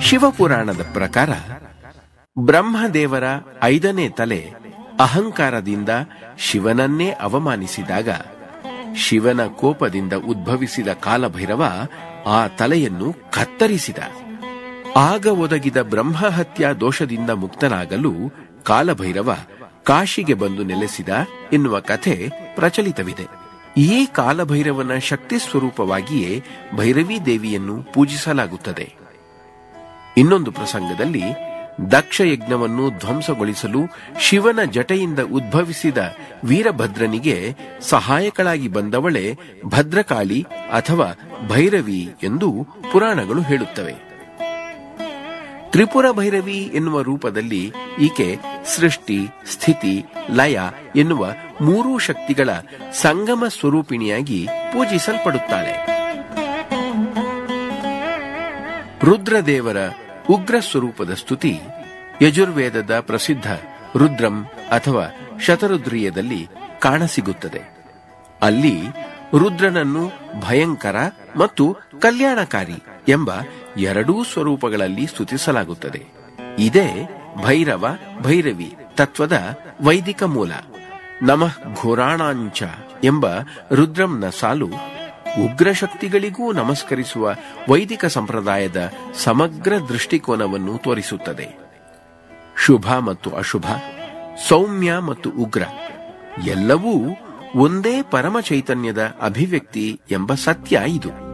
ಶಿವಪುರಾಣದ ಪ್ರಕಾರ ಬ್ರಹ್ಮದೇವರ ಐದನೇ ತಲೆ ಅಹಂಕಾರದಿಂದ ಶಿವನನ್ನೇ ಅವಮಾನಿಸಿದಾಗ ಶಿವನ ಕೋಪದಿಂದ ಉದ್ಭವಿಸಿದ ಕಾಲಭೈರವ ಆ ತಲೆಯನ್ನು ಕತ್ತರಿಸಿದ ಆಗ ಒದಗಿದ ಬ್ರಹ್ಮಹತ್ಯಾ ದೋಷದಿಂದ ಮುಕ್ತನಾಗಲು ಕಾಲಭೈರವ ಕಾಶಿಗೆ ಬಂದು ನೆಲೆಸಿದ ಎನ್ನುವ ಕಥೆ ಪ್ರಚಲಿತವಿದೆ ಈ ಕಾಲಭೈರವನ ಶಕ್ತಿ ಸ್ವರೂಪವಾಗಿಯೇ ಭೈರವೀ ದೇವಿಯನ್ನು ಪೂಜಿಸಲಾಗುತ್ತದೆ ಇನ್ನೊಂದು ಪ್ರಸಂಗದಲ್ಲಿ ದಕ್ಷ ಯಜ್ಞವನ್ನು ಧ್ವಂಸಗೊಳಿಸಲು ಶಿವನ ಜಟೆಯಿಂದ ಉದ್ಭವಿಸಿದ ವೀರಭದ್ರನಿಗೆ ಸಹಾಯಕಳಾಗಿ ಬಂದವಳೆ ಭದ್ರಕಾಳಿ ಅಥವಾ ಭೈರವಿ ಎಂದು ಪುರಾಣಗಳು ಹೇಳುತ್ತವೆ ತ್ರಿಪುರ ಭೈರವಿ ಎನ್ನುವ ರೂಪದಲ್ಲಿ ಈಕೆ ಸೃಷ್ಟಿ ಸ್ಥಿತಿ ಲಯ ಎನ್ನುವ ಮೂರೂ ಶಕ್ತಿಗಳ ಸಂಗಮ ಸ್ವರೂಪಿಣಿಯಾಗಿ ಪೂಜಿಸಲ್ಪಡುತ್ತಾಳೆ ರುದ್ರದೇವರ ಉಗ್ರ ಸ್ವರೂಪದ ಸ್ತುತಿ ಯಜುರ್ವೇದದ ಪ್ರಸಿದ್ಧ ರುದ್ರಂ ಅಥವಾ ಶತರುದ್ರೀಯದಲ್ಲಿ ಕಾಣಸಿಗುತ್ತದೆ ಅಲ್ಲಿ ರುದ್ರನನ್ನು ಭಯಂಕರ ಮತ್ತು ಕಲ್ಯಾಣಕಾರಿ ಎಂಬ ಎರಡೂ ಸ್ವರೂಪಗಳಲ್ಲಿ ಸ್ತುತಿಸಲಾಗುತ್ತದೆ ಇದೇ ಭೈರವ ಭೈರವಿ ತತ್ವದ ವೈದಿಕ ಮೂಲ ನಮಃ ಘೋರಾಣಾಂಚ ಎಂಬ ರುದ್ರಂನ ಸಾಲು ಉಗ್ರ ಶಕ್ತಿಗಳಿಗೂ ನಮಸ್ಕರಿಸುವ ವೈದಿಕ ಸಂಪ್ರದಾಯದ ಸಮಗ್ರ ದೃಷ್ಟಿಕೋನವನ್ನು ತೋರಿಸುತ್ತದೆ ಶುಭ ಮತ್ತು ಅಶುಭ ಸೌಮ್ಯ ಮತ್ತು ಉಗ್ರ ಎಲ್ಲವೂ ಒಂದೇ ಪರಮ ಚೈತನ್ಯದ ಅಭಿವ್ಯಕ್ತಿ ಎಂಬ ಸತ್ಯ ಇದು